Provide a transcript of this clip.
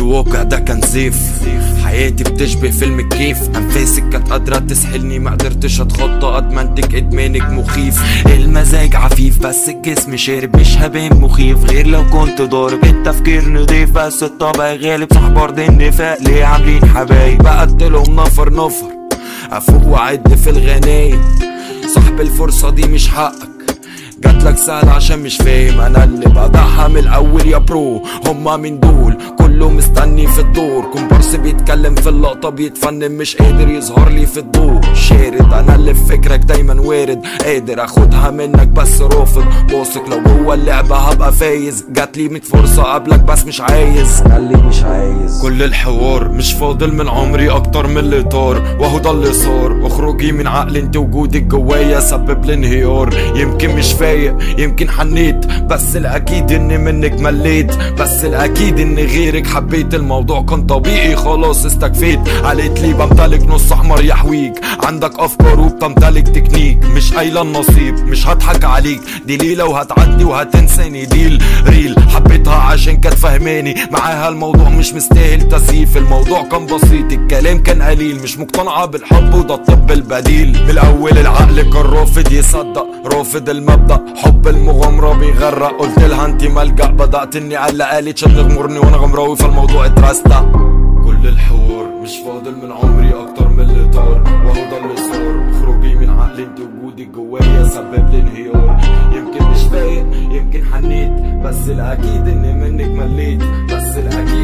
الواقع ده كان زيف حياتي بتشبه فيلم الكيف انفاسك كانت قادرة تسحلني ما قدرتش اتخطى ادمنتك ادمانك مخيف المزاج عفيف بس الجسم شارب مش هبان مخيف غير لو كنت ضارب التفكير نضيف بس الطبع غالب صاحب ارض النفاق ليه عاملين حبايب بقتلهم نفر نفر افوق واعد في الغنايم صاحب الفرصة دي مش حقك جاتلك سهل عشان مش فاهم انا اللي بدعها من الاول يا برو هما من دول كله مستني في الدور كومبارس بيتكلم في اللقطة بيتفنن مش قادر يظهر لي في الضوء شارد انا اللي في فكرك دايما وارد قادر اخدها منك بس رافض واثق لو جوه اللعبة هبقى فايز جاتلي 100 فرصة قبلك بس مش عايز قال لي مش عايز كل الحوار مش فاضل من عمري اكتر من اللي طار وهو ده اللي صار اخرجي من عقل انت وجودك جوايا سبب الانهيار يمكن مش فايق يمكن حنيت بس الاكيد اني منك مليت بس الاكيد ان غيرك حبيت الموضوع كان طبيعي خلاص استكفيت قالت لي بمتلك نص احمر يحويك عندك افكار وبتمتلك تكنيك مش قايله النصيب مش هضحك عليك دي ليله وهتعدي وهتنساني ديل ريل حبيتها عشان كانت فهماني معاها الموضوع مش مستاهل تسييف الموضوع كان بسيط الكلام كان قليل مش مقتنعه بالحب وده الطب البديل من الاول العقل كان رافض يصدق رافض المبدا حب المغامره بيغرق قلت لها انت ملجا بدات اني علق قالت شد غمرني وانا غمراوي فالموضوع اترستق كل الحوار مش فاضل من عمري اكتر من اللي طار وهو ده اللي صار اخرجي من عقلي انت وجودك جوايا سبب لي انهيار يمكن مش فايق يمكن حنيت بس الاكيد اني منك مليت بس الاكيد